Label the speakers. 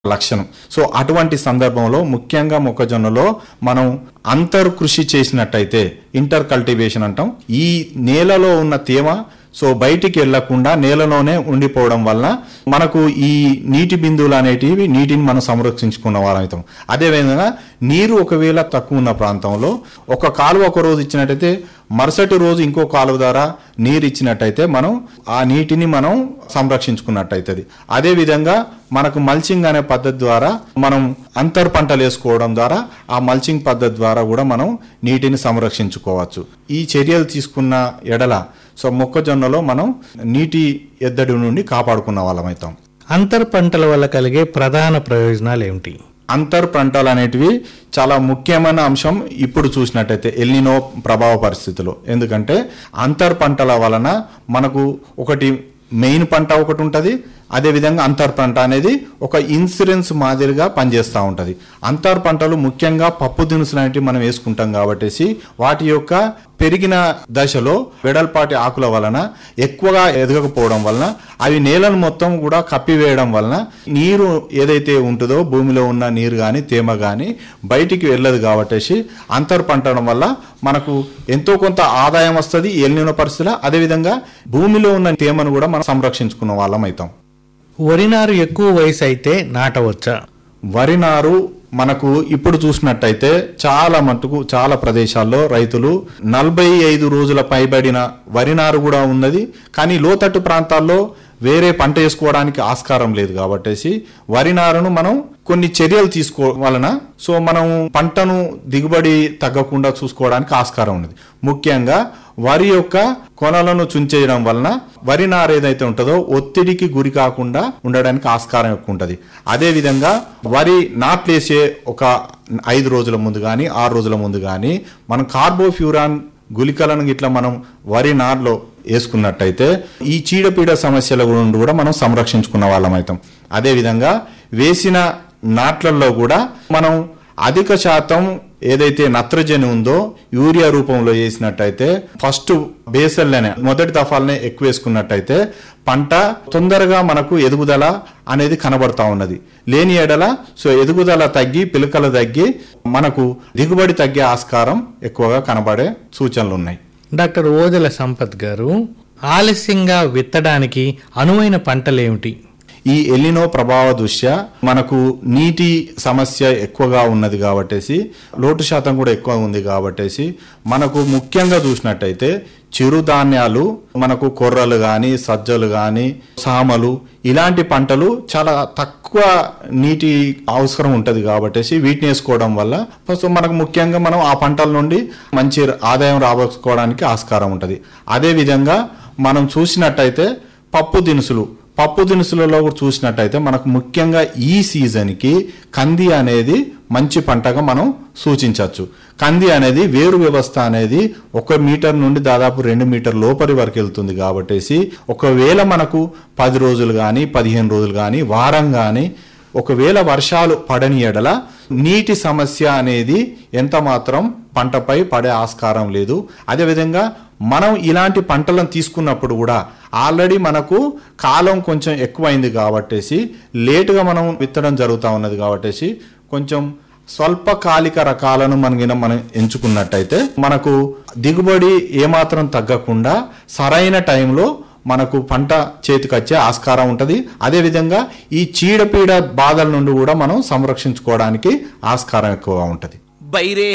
Speaker 1: లక్షణం సో అటువంటి సందర్భంలో ముఖ్యంగా మొక్కజొన్నలో మనం అంతర్ కృషి చేసినట్టయితే ఇంటర్ కల్టివేషన్ అంటాం ఈ నేలలో ఉన్న తేమ సో బయటికి వెళ్లకుండా నేలలోనే ఉండిపోవడం వల్ల మనకు ఈ నీటి బిందువులు అనేటివి నీటిని మనం సంరక్షించుకున్న వాళ్ళం అదేవిధంగా నీరు ఒకవేళ తక్కువ ఉన్న ప్రాంతంలో ఒక కాలువ ఒక రోజు ఇచ్చినట్టయితే మరుసటి రోజు ఇంకో కాలువ ద్వారా నీరు ఇచ్చినట్టయితే మనం ఆ నీటిని మనం సంరక్షించుకున్నట్టయితది అదే విధంగా మనకు మల్చింగ్ అనే పద్ధతి ద్వారా మనం అంతర్ పంటలు వేసుకోవడం ద్వారా ఆ మల్చింగ్ పద్ధతి ద్వారా కూడా మనం నీటిని సంరక్షించుకోవచ్చు ఈ చర్యలు తీసుకున్న ఎడల సో మొక్కజొన్నలో మనం నీటి ఎద్దడి నుండి కాపాడుకున్న వాళ్ళమవుతాం
Speaker 2: అంతర్ పంటల వల్ల కలిగే ప్రధాన ప్రయోజనాలు ఏమిటి
Speaker 1: అంతర్ పంటలు అనేటివి చాలా ముఖ్యమైన అంశం ఇప్పుడు చూసినట్టయితే ఎల్నినో ప్రభావ పరిస్థితులు ఎందుకంటే అంతర్ పంటల వలన మనకు ఒకటి మెయిన్ పంట ఒకటి ఉంటుంది అదేవిధంగా అంతర్ పంట అనేది ఒక ఇన్సూరెన్స్ మాదిరిగా పనిచేస్తూ ఉంటుంది అంతర్ పంటలు ముఖ్యంగా పప్పు దినుసులు అనేటివి మనం వేసుకుంటాం కాబట్టేసి వాటి యొక్క పెరిగిన దశలో వెడల్పాటి ఆకుల వలన ఎక్కువగా ఎదగకపోవడం వలన అవి నేలను మొత్తం కూడా కప్పివేయడం వలన నీరు ఏదైతే ఉంటుందో భూమిలో ఉన్న నీరు కానీ తేమ కానీ బయటికి వెళ్ళదు కాబట్టేసి అంతర్ పంటడం వల్ల మనకు ఎంతో కొంత ఆదాయం వస్తుంది ఎల్లిన పరిస్థితుల అదేవిధంగా భూమిలో ఉన్న తేమను కూడా మనం సంరక్షించుకున్న వాళ్ళం అవుతాం
Speaker 2: వరి నారు ఎక్కువ వయసు అయితే నాటవచ్చా
Speaker 1: వరి నారు మనకు ఇప్పుడు చూసినట్టయితే చాలా మటుకు చాలా ప్రదేశాల్లో రైతులు నలభై ఐదు రోజుల పైబడిన వరి నారు కూడా ఉన్నది కానీ లోతట్టు ప్రాంతాల్లో వేరే పంట వేసుకోవడానికి ఆస్కారం లేదు కాబట్టేసి వరి నారును మనం కొన్ని చర్యలు తీసుకో వలన సో మనం పంటను దిగుబడి తగ్గకుండా చూసుకోవడానికి ఆస్కారం ఉన్నది ముఖ్యంగా వరి యొక్క కొనలను చుంచేయడం వలన వరి నారు ఏదైతే ఉంటుందో ఒత్తిడికి గురి కాకుండా ఉండడానికి ఆస్కారం ఎక్కువ ఉంటుంది అదేవిధంగా వరి నాట్లేసే ఒక ఐదు రోజుల ముందు కానీ ఆరు రోజుల ముందు కానీ మనం కార్బోఫ్యూరాన్ గుళికలను ఇట్లా మనం వరి నారులో వేసుకున్నట్టయితే ఈ చీడపీడ సమస్యల నుండి కూడా మనం సంరక్షించుకున్న వాళ్ళం అవుతాం అదేవిధంగా వేసిన నాట్లల్లో కూడా మనం అధిక శాతం ఏదైతే నత్రజని ఉందో యూరియా రూపంలో వేసినట్టయితే ఫస్ట్ బేసల్లోనే మొదటి దఫాలనే ఎక్కువ వేసుకున్నట్టయితే పంట తొందరగా మనకు ఎదుగుదల అనేది కనబడతా ఉన్నది లేని ఎడల సో ఎదుగుదల తగ్గి పిలకలు తగ్గి మనకు దిగుబడి తగ్గే ఆస్కారం ఎక్కువగా కనబడే సూచనలు ఉన్నాయి
Speaker 2: డాక్టర్ ఓదెల సంపత్ గారు ఆలస్యంగా విత్తడానికి అనువైన పంటలు ఏమిటి
Speaker 1: ఈ ఎలినో ప్రభావ దృష్ట్యా మనకు నీటి సమస్య ఎక్కువగా ఉన్నది కాబట్టేసి లోటు శాతం కూడా ఎక్కువ ఉంది కాబట్టేసి మనకు ముఖ్యంగా చూసినట్టయితే చిరుధాన్యాలు మనకు కొర్రలు కానీ సజ్జలు కానీ సామలు ఇలాంటి పంటలు చాలా తక్కువ నీటి అవసరం ఉంటుంది కాబట్టేసి వీటిని వేసుకోవడం వల్ల ఫస్ట్ మనకు ముఖ్యంగా మనం ఆ పంటల నుండి మంచి ఆదాయం రాబోసుకోవడానికి ఆస్కారం ఉంటుంది అదేవిధంగా మనం చూసినట్టయితే పప్పు దినుసులు పప్పు దినుసులలో కూడా చూసినట్టయితే మనకు ముఖ్యంగా ఈ సీజన్కి కంది అనేది మంచి పంటగా మనం సూచించవచ్చు కంది అనేది వేరు వ్యవస్థ అనేది ఒక మీటర్ నుండి దాదాపు రెండు మీటర్ లోపలి వరకు వెళ్తుంది కాబట్టేసి ఒకవేళ మనకు పది రోజులు కానీ పదిహేను రోజులు కానీ వారం కానీ ఒకవేళ వర్షాలు పడని ఎడల నీటి సమస్య అనేది ఎంత మాత్రం పంటపై పడే ఆస్కారం లేదు అదేవిధంగా మనం ఇలాంటి పంటలను తీసుకున్నప్పుడు కూడా ఆల్రెడీ మనకు కాలం కొంచెం ఎక్కువైంది కాబట్టేసి లేటుగా మనం విత్తడం జరుగుతూ ఉన్నది కాబట్టేసి కొంచెం స్వల్పకాలిక రకాలను మనం మనం ఎంచుకున్నట్టయితే మనకు దిగుబడి ఏమాత్రం తగ్గకుండా సరైన టైంలో మనకు పంట చేతికొచ్చే ఆస్కారం ఉంటుంది అదేవిధంగా ఈ చీడపీడ బాధల నుండి కూడా మనం సంరక్షించుకోవడానికి ఆస్కారం ఎక్కువగా ఉంటుంది
Speaker 3: బైరే